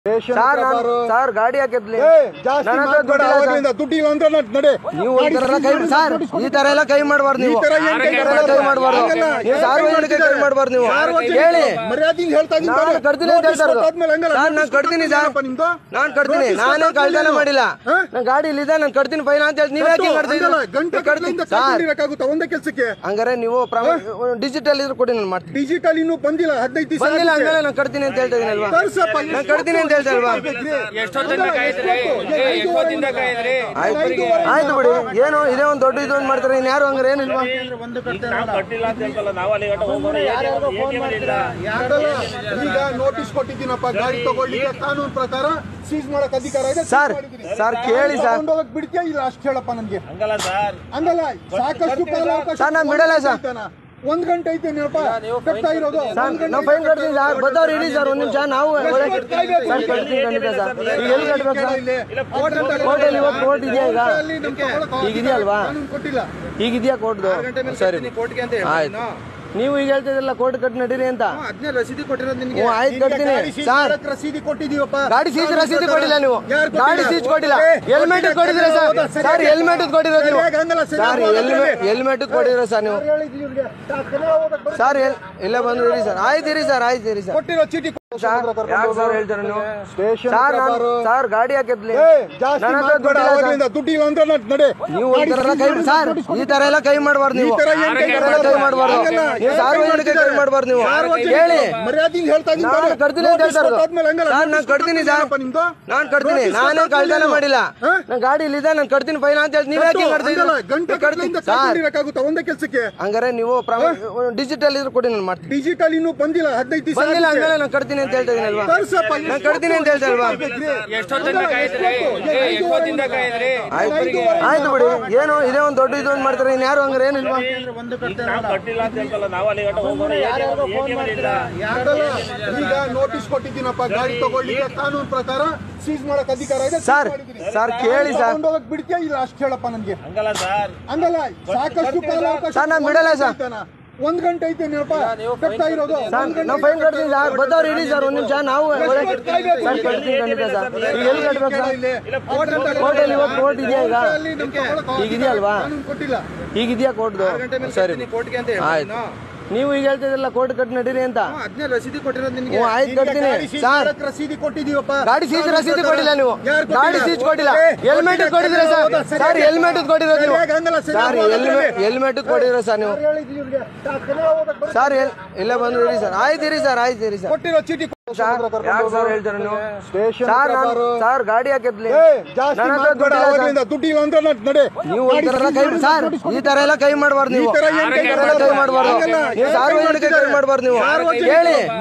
Sir ನಾನು sir ಗಾಡಿ ಹಾಕಿದ್ಲಿ ಏ, ಜಾಸ್ತಿ ನನ್ನ ಹತ್ರ ಮಾತ್ಬೇಡ, ದುಡ್ಡಿಲ್ಲ ಸರ್. ಅವಾಗ್ಲಿಂದ ದುಡ್ಡಿಲ್ಲ ಅಂದ್ರೆ ನಡ್- ನಡೆ ನೀವು ಈ ತರ ಎಲ್ಲ ಕೈ ಸರ್ ಈ ತರ ಎಲ್ಲ ಕೈ ಮಾಡಬಾರ್ದು ನೀವು ಈ ತರ ಏನ್ ಕೈ ಈ ತರ ಎಲ್ಲ ಕೈ ಮಾಡಬಾರ್ದು ಆಗಲ್ಲ. ನೀವು ಸಾರ್ವಜನಿಕ ಕೈ ಮಾಡಬಾರ್ದು ನೀವು ಸಾರ್ವಜನಿಕ ಹೇಳಿ ಮರ್ಯಾದೆಯಿಂದ ಹೇಳ್ತಾ ಇದ್ದೀನಿ ನಾನು ತಾನೇ. ಕಡ್ತೀನಿ ಅಂತ ನೋಟಿಸ್ ಹೇಳ್ತಾ ಇರೋದು. ಕೊಟ್ಟಾದ್ಮೇಲೆ ಹಂಗಲ್ಲ, ನಾನು- ನಾನು ನೋಟಿಸ್ ಕಡ್ತೀನಿ ಸರ್. ಕೊಟ್ಟಾದ್ಮೇಲೆ ನಿಮ್ದು? ನಾನ್ ಕಟ್ತೀನಿ ನೋಟಿಸ್ ನಾನೇ ಕೊಟ್ಟಾದ್ಮೇಲೆ ಕಳ್ತನ ಮಾಡಿಲ್ಲ ಹಾ? ನನ್ನ ಗಾಡಿ ಇಲ್ಲಿದೆ ನಾನು ಕಟ್ತೀನಿ ಫೈನ್ ಅಂತ ಹೇಳಿ ನೀವ್ ಯಾಕೆ ಕಟ್ಟು, ಕಟ್ತೀನಿ ಹಂಗಲ್ಲ, ಗಂಟೆ ಗಟ್ಟಲೆಯಿಂದ ಸರ್ ಕರ್ಕೊಂಡಿರಕ್ಕಾಗುತ್ತಾ ಒಂದೇ ಕೆಲ್ಸಕ್ಕೆ ಹಂಗಾರೆ ನೀವು ಡಿಜಿಟಲ್ ಇದ್ರೆ ಕೊಡಿ ನಾನು ಮಾಡ್ತೀನಿ ಡಿಜಿಟಲ್ ಇನ್ನೂ ಬಂದಿಲ್ಲ ಹದಿನೈದು ದಿವಸ ಬಂದಿಲ್ಲ ಹಂಗಲ್ಲ ನಾನು ಕಟ್ತೀನಿ ಅಂತ ಹೇಳ್ತಾ ಇದೀನಿ ಅಲ್ವಾ ತರ್ಸಪ್ಪ, ನಾನು ಕಟ್ತೀನಿ ಅಂತ ಹೇಳ್ತಾ ಇಲ್ವಾ ಎಷ್ಟೊತ್ತಿಂದ ಕಾಯ್ದ್ರಿ ಎಷ್ಟೊತ್ತಿಂದ ಕಾಯ್ದ್ರಿ ಆಯ್ತು ಆಯ್ತು ಬಿಡಿ ಏನು ಇದೇ ಒಂದು ದೊಡ್ಡ ಇದೊಂದು ಮಾಡ್ತಾರೆ ಇನ್ ಯಾರು ಹಂಗಾರೆ ಏನಿಲ್ವಾ ನಾವು ಕಟ್ಟಿಲ್ಲ ಅಂತ ಹೇಳ್ತಲ್ಲ ನಾವು ಅಲ್ಲಿ ಗಂಟ ಹೋಗೋಣ ATM ಇಲ್ಲ ಆಗಲ್ಲ. ಈಗ ನೋಟಿಸ್ ಕೊಟ್ಟಿದ್ದೀನಪ್ಪ ಗಾಡಿ ತಗೊಳ್ಳಿಕ್ಕೆ ಕಾನೂನು ಪ್ರಕಾರ ಸೀಸ್ ಮಾಡಕ್ ಅಧಿಕಾರ ಇದೆ seize ಸರ್, ಮಾಡಿದ್ದೀನಿ. ಸರ್, ಕೇಳಿ ಸರ್. ತಗೊಂಡೋಗಕ್ ಬಿಡ್ತೀಯಾ ಇಲ್ಲ ಅಷ್ಟು ಹೇಳಪ್ಪ ನನ್ಗೆ ಹಂಗಲ್ಲ ಸರ್ ಹಂಗಲ್ಲ ಸಾಕಷ್ಟು ಕಾಲಾವಕಾಶ ಸರ್, ನಾನ್ ಬಿಡಲ್ಲ ಸರ್. ಐತನ. ಒಂದ್ ಗಂಟೆ ಐತೆ ನೆನಪ ಕಟ್ತಾ ಇರೋದು ಒಂದ್ ಗಂಟೆ ನಾವು ಫೈನ್ ಕಟ್ತೀನಿ ಸರ್ ಬದ್ದವ್ರು ಇರಿ ಸರ್ ಒಂದ್ ನಿಮಿಷ ನಾವು ಒಳಗೆ ಸರ್ ಕಟ್ತೀನಿ ಖಂಡಿತ ಸರ್ ಈಗ ಎಲ್ಲಿ ಕಟ್ಬೇಕು ಸರ್ ಇಲ್ಲಿ ಕೋರ್ಟ್ ಅಂತ ಕೋರ್ಟಲ್ಲಿ ಇವತ್ತು ಕೋರ್ಟ್ ಇದೆಯಾ ಈಗ ಅಲ್ಲಿ ನಮ್ಗೆ ತಗೊಳಕ್ ಈಗ ಇದೆಯಲ್ವಾ ಕಾನೂನು ಕೊಟ್ಟಿಲ್ಲ ಈಗಿದೆಯಾ ಕೋರ್ಟ್ದು ಸರಿ ಆಯ್ತು ನೀವು ಈಗ ಹೇಳ್ತಿದ್ರಲ್ಲ ಕೋರ್ಟ್ ಕಟ್ ನಡೀರಿ ಅಂತ ಹದಿನೈದು ರಸೀದಿ ಕೊಟ್ಟಿರೋದು ನಿನ್ಗೆ ಹ್ಞೂ ಆಯ್ತು ಕಟ್ತೀನಿ ಸರ್ ರಸೀದಿ ಕೊಟ್ಟಿದೀವಪ್ಪ ಗಾಡಿ ಸೀಜ್ ರಸೀದಿ ಕೊಟ್ಟಿಲ್ಲ ನೀವು ಯಾರ್ ಕೊಟ್ಟಿಲ್ಲ? ಗಾಡಿ ಸೀಜ್ ಕೊಟ್ಟಿಲ್ಲ ಏ, ಹೆಲ್ಮೆಟ್ ಕೊಟ್ಟಿದ್ರೆ ಸರ್ ಹೌದಾ? ಸರ್ ಸರಿಯಾಗಿ ಹೆಲ್ಮೆಟ್ ಕೊಟ್ಟಿರೋದು ನೀವು ಸರಿಯಾಗಿ ಹಂಗಲ್ಲ, ಸರ್ ಸರಿಯಾಗಿ ಹೋಗೋದು ಹೆಲ್ಮೆಟ್ ಹೆಲ್ಮೆಟ್ ಕೊಟ್ಟಿರೋ ಸರ್ ನೀವು ಹೇಳಿದ್ದೀವಿ ಇವ್ರಿಗೆ. ಕನ್ನಡ ಓದಕ್ ಬರುತ್ತೆ. ಸರ್ ಎಲ್- ಇಲ್ಲೇ ಬಂದು ಇರಿ ಸರ್ ಆಯ್ತು ಇರಿ ಸರ್ ಆಯ್ತು ಇರಿ ಸರ್ ಕೊಟ್ಟಿರೋ ಚೀಟಿ ಯಾಕೆ ಸರ್ ಹೇಳ್ತಾರೆ ನೀವು ಸ್ಟೇಷನ್ ಸರ್ ನಾನು ಸರ್ ಗಾಡಿ ಹಾಕಿದ್ಲಿ ಏ, ಜಾಸ್ತಿ ನನ್ನ ಹತ್ರ ಮಾತ್ಬೇಡ, ದುಡ್ಡಿಲ್ಲ ಸರ್. ಅವಾಗ್ಲಿಂದ ದುಡ್ಡಿಲ್ಲ ಅಂದ್ರೆ ನಡ್- ನಡೆ ನೀವು ಈ ತರ ಎಲ್ಲ ಕೈ ಸರ್ ಈ ತರ ಎಲ್ಲ ಕೈ ಮಾಡಬಾರ್ದು ನೀವು ಈ ತರ ಏನ್ ಕೈ ಈ ತರ ಎಲ್ಲ ಕೈ ಮಾಡಬಾರ್ದು ಆಗಲ್ಲ. ನೀವು ಸಾರ್ವಜನಿಕ ಕೈ ಮಾಡಬಾರ್ದು ನೀವು ಸಾರ್ವಜನಿಕ ಹೇಳಿ ಮರ್ಯಾದೆಯಿಂದ ಹೇಳ್ತಾ ಇದ್ದೀನಿ ನಾನು ತಾನೇ. ಕಟ್ತೀನಿ ಅಂತ ಹೇಳ್ತಾ ಇರೋದು. ನೋಟಿಸ್ ಕೊಟ್ಟಾದ್ಮೇಲೆ ಹಂಗಲ್ಲ, ಸರ್, ನಾನು ನೋಟಿಸ್ ಕಟ್ತೀನಿ ಸರ್. ಕೊಟ್ಟಿದ್ದೀನಪ್ಪ ನಿಮ್ದು? ನಾನ್ ಕಟ್ತೀನಿ ನೋಟಿಸ್ ನಾನೇ ಕೊಟ್ಟಾದ್ಮೇಲೆ ಕಳ್ತನ ಮಾಡಿಲ್ಲ ಹಾ? ನನ್ನ ಗಾಡಿ ಇಲ್ಲಿದೆ ನಾನು ಕಟ್ತೀನಿ ಫೈನ್ ಅಂತ ಹೇಳಿ ನೀವ್ ಯಾಕೆ ಕಟ್ಟು, ಕಟ್ತೀನಿ ಹಂಗಲ್ಲ, ಗಂಟೆ ಗಟ್ಟಲೆಯಿಂದ ಸರ್ ಕರ್ಕೊಂಡಿರಕ್ಕಾಗುತ್ತಾ ಒಂದೇ ಕೆಲ್ಸಕ್ಕೆ ಹಂಗಾರೆ ನೀವು ಡಿಜಿಟಲ್ ಇದ್ರೆ ಕೊಡಿ ನಾನು ಮಾಡ್ತೀನಿ ಡಿಜಿಟಲ್ ಇನ್ನೂ ಬಂದಿಲ್ಲ ಹದಿನೈದು ದಿವಸ ಬಂದಿಲ್ಲ ಹಂಗಲ್ಲ ನಾನು ಕಟ್ತೀನಿ ಅಂತ ಹೇಳ್ತಾ ಇದೀನಿ ಅಲ್ವಾ ತರ್ಸಪ್ಪ, ನಾನು ಕಟ್ತೀನಿ ಅಂತ ಹೇಳ್ತಾ ಇಲ್ವಾ ಎಷ್ಟೊತ್ತಿಂದ ಕಾಯ್ದ್ರಿ ಎಷ್ಟೊತ್ತಿಂದ ಕಾಯ್ದ್ರಿ ಆಯ್ತು ಆಯ್ತು ಬಿಡಿ ಏನು ಇದೇ ಒಂದು ದೊಡ್ಡ ಇದೊಂದು ಮಾಡ್ತಾರೆ ಇನ್ ಯಾರು ಹಂಗಾರೆ ಏನಿಲ್ವಾ ನಾವು ಕಟ್ಟಿಲ್ಲ ಅಂತ ಹೇಳ್ತಲ್ಲ ನಾವು ಅಲ್ಲಿ ಗಂಟ ಹೋಗೋಣ ATM ಇಲ್ಲ ಆಗಲ್ಲ. ಈಗ ನೋಟಿಸ್ ಕೊಟ್ಟಿದ್ದೀನಪ್ಪ ಗಾಡಿ ತಗೊಳ್ಳಿಕ್ಕೆ ಕಾನೂನು ಪ್ರಕಾರ ಸೀಸ್ ಮಾಡಕ್ ಅಧಿಕಾರ ಇದೆ seize ಸರ್, ಮಾಡಿದ್ದೀನಿ. ಸರ್, ಕೇಳಿ ಸರ್. ತಗೊಂಡೋಗಕ್ ಬಿಡ್ತೀಯಾ ಇಲ್ಲ ಅಷ್ಟು ಹೇಳಪ್ಪ ನನ್ಗೆ ಹಂಗಲ್ಲ ಸರ್ ಹಂಗಲ್ಲ ಸಾಕಷ್ಟು ಕಾಲಾವಕಾಶ ಸರ್, ನಾನ್ ಬಿಡಲ್ಲ ಸರ್. ಐತನ. ಒಂದ್ ಗಂಟೆ ಐತೆ ನೆನಪ ಕಟ್ತಾ ಇರೋದು ಸರ್ ಒಂದ್ ಗಂಟೆ ನಾವು ಫೈನ್ ಕಟ್ತೀನಿ ಸರ್ ಬದ್ದವ್ರು ಇರಿ ಸರ್ ಒಂದ್ ನಿಮಿಷ ನಾವು ಒಳಗೆ ಸರ್ ಕಟ್ತೀನಿ ಖಂಡಿತ ಸರ್ ಈಗ ಎಲ್ಲಿ ಕಟ್ಬೇಕು ಸರ್ ಇಲ್ಲಿ ಕೋರ್ಟ್ ಅಂತ ಕೋರ್ಟಲ್ಲಿ ಇವತ್ತು ಕೋರ್ಟ್ ಇದೆಯಾ ಈಗ ಅಲ್ಲಿ ನಮ್ಗೆ ತಗೊಳಕ್ ಈಗ ಇದೆಯಲ್ವಾ ಕಾನೂನು ಕೊಟ್ಟಿಲ್ಲ ಈಗಿದೆಯಾ ಕೋರ್ಟ್ದು ಸರಿ ಆಯ್ತು ನೀವು ಈಗ ಹೇಳ್ತಿದ್ರಲ್ಲ ಕೋರ್ಟ್ ಕಟ್ ನಡೀರಿ ಅಂತ ಹದಿನೈದು ರಸೀದಿ ಕೊಟ್ಟಿರೋದು ನಿನ್ಗೆ ಹ್ಞೂ ಆಯ್ತು ಕಟ್ತೀನಿ ಸರ್ ರಸೀದಿ ಕೊಟ್ಟಿದೀವಪ್ಪ ಗಾಡಿ ಸೀಜ್ ರಸೀದಿ ಕೊಟ್ಟಿಲ್ಲ ನೀವು ಯಾರ್ ಕೊಟ್ಟಿಲ್ಲ? ಗಾಡಿ ಸೀಜ್ ಕೊಟ್ಟಿಲ್ಲ ಏ, ಹೆಲ್ಮೆಟ್ ಕೊಟ್ಟಿದ್ರೆ ಸರ್ ಹೌದಾ? ಸರ್ ಸರಿಯಾಗಿ- ಹೆಲ್ಮೆಟ್ ಕೊಟ್ಟಿರೋದು ನೀವು ಸರಿಯಾಗಿ ಹಂಗಲ್ಲ, ಸರ್ ಸರಿಯಾಗಿ ಹೋಗೋದು ಹೆಲ್ಮೆಟ್ ಹೆಲ್ಮೆಟ್ ಕೊಟ್ಟಿರೋ ಸರ್ ನೀವು ಹೇಳಿದ್ದೀವಿ ಇವ್ರಿಗೆ. ಕನ್ನಡ ಓದಕ್ ಬರುತ್ತೆ. ಸರ್ ಎಲ್- ಇಲ್ಲೇ ಬಂದು ಇರಿ ಸರ್ ಆಯ್ತು ಇರಿ ಸರ್ ಆಯ್ತು ಇರಿ ಸರ್ ಕೊಟ್ಟಿರೋ ಚೀಟಿ ಯಾಕೆ ಸರ್ ಹೇಳ್ತಾರೆ ನೀವು ಸ್ಟೇಷನ್ ಸರ್ ನಾನು ಸರ್ ಗಾಡಿ ಹಾಕಿದ್ಲಿ ಏ, ಜಾಸ್ತಿ ನನ್ನ ಹತ್ರ ಮಾತ್ಬೇಡ, ದುಡ್ಡಿಲ್ಲ ಸರ್. ಅವಾಗ್ಲಿಂದ ದುಡ್ಡಿಲ್ಲ ಅಂದ್ರೆ ನಡ್- ನಡೆ ನೀವು ಈ ತರ ಎಲ್ಲ ಕೈ ಸರ್ ಈ ತರ ಎಲ್ಲ ಕೈ ಮಾಡಬಾರ್ದು ನೀವು ಈ ತರ ಏನ್ ಈ ತರ ಎಲ್ಲ ಕೈ ಮಾಡಬಾರ್ದು ಆಗಲ್ಲ. ನೀವು ಸಾರ್ವಜನಿಕ ಕೈ ಮಾಡಬಾರ್ದು ನೀವು ಸಾರ್ವಜನಿಕ ಹೇಳಿ